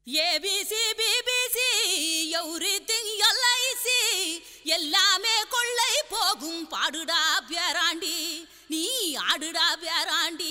ABC BBC everything LIC எல்லாமே கொள்ளை போகும் பாடுடா பேராண்டி நீ ஆடுடா பேராண்டி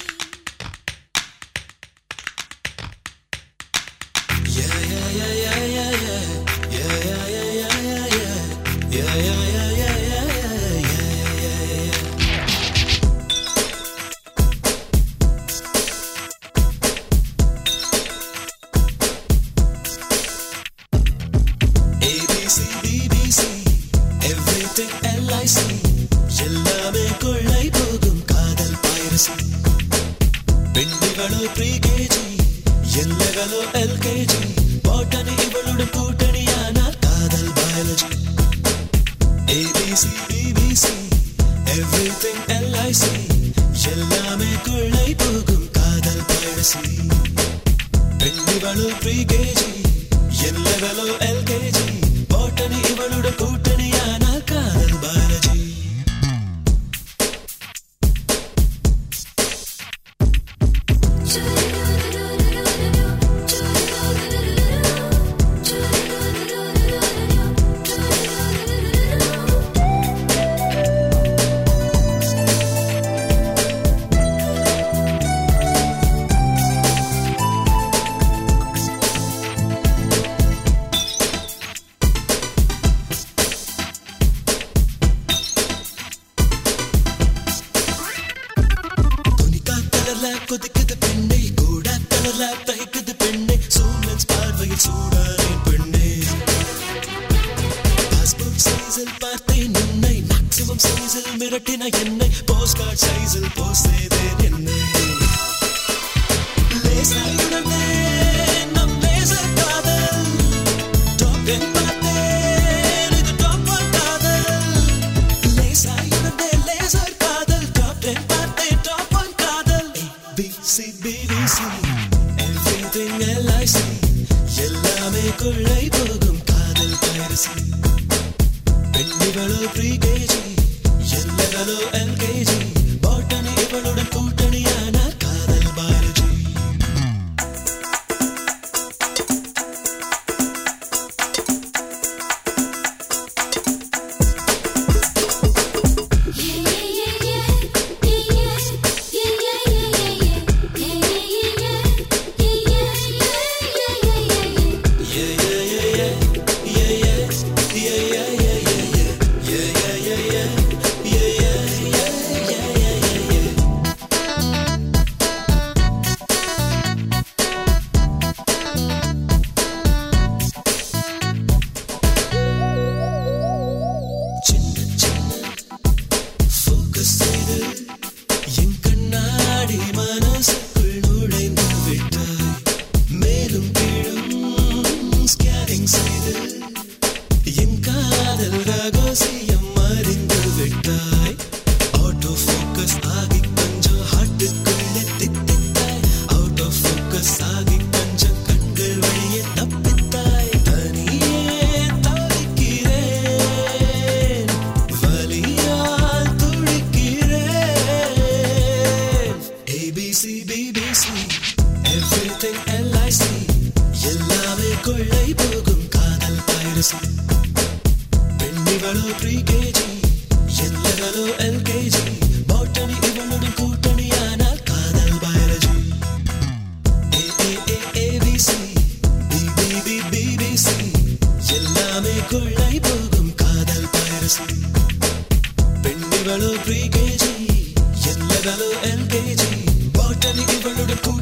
ABC, BBC, everything LIC எல்லாமே கொள்ளை போகும் காதல் பைரசி பெண்டுகளோ ப்ரீ கேஜி எல்லகளோ எல்கேஜி பாட்டனி இவளுடன் கூட்டணியானால் காதல் biology ABC BBC everything LIC எல்லாமே கொள்ளை போகும் காதல் பைரசி பெண்ணிவளோ ப்ரீ கேஜி எல்லவளோ எல்கேஜி பாட்டனி இவளோட கூட்டணியான காதல் பாலாஜி துணிக்கா கலர்ல கொதிக்குது பெண்ணை கூட கலர்ல தைக்குது பெண்ணை சூழல் பார்வையில் சூடானே பெண்ணே பாஸ்போர்ட் சைஸில் பார்த்தேன் உன்னை மேக்ஸிமம் சைஸில் மிரட்டின என்னை போஸ்ட் கார்டு சைஸில் போஸ்ட் செய்தேன் என்னை லேசாய் உணர்ந்தேன் நம் லேசர் காதல் டாப் என் பார்த்தேன் இது டாப் ஒன் காதல் லேசாய் உணர்ந்தேன் லேசர் காதல் டாப் டென் பார்த்தேன் டாப் ஒன் காதல் ABC BBC everything LIC எல்லாமே கொள்ளை போகும் காதல் பைரசி பெண்ணிகளோ ப்ரீ கேஜி எல்லகளோ எல்கேஜி பாட்டனி இவளுடன் கூட்டணியான காதல் பாலாஜி சின்ன சின்ன focus செய்து என் கண்ணாடி மனசுக்குள் நுழைந்து விட்டாய் மேலும் கீழும் ஸ்கேனிங் செய்து என் காதல் ரகசியம் அறிந்து விட்டாய் ஆட்டோ ஃபோக்கஸ் ஆகி கொஞ்சம் ஹார்ட்டுக்குள்ளே தித்தித்தாய் அவுட் ஆஃப் ஃபோக்கஸ் ஆகி கொஞ்சம் கண்கள் வழியே தப்பித்தாய் தனியே தவிக்கிறேன் வலியால் துடிக்கிறேன் ஏபிசி பிபிசி எவ்ரிதிங் எல்ஐசி எல்லாமே கொள்ளை போகும் காதல் பைரசி பெண்ணிகளோ ப்ரீ கேஜி எல்லகளோ எல்கேஜி பாட்டனி இவளுடன் கூட்டணியானால் காதல் பயாலஜி ABC, BBB, BBC எல்லாமே கொள்ளை போகும் காதல் பைரசி பெண்ணிகளோ ப்ரீ கேஜி எல்லகளோ எல்கேஜி பாட்டனி இவளுடன் கூட்டணியான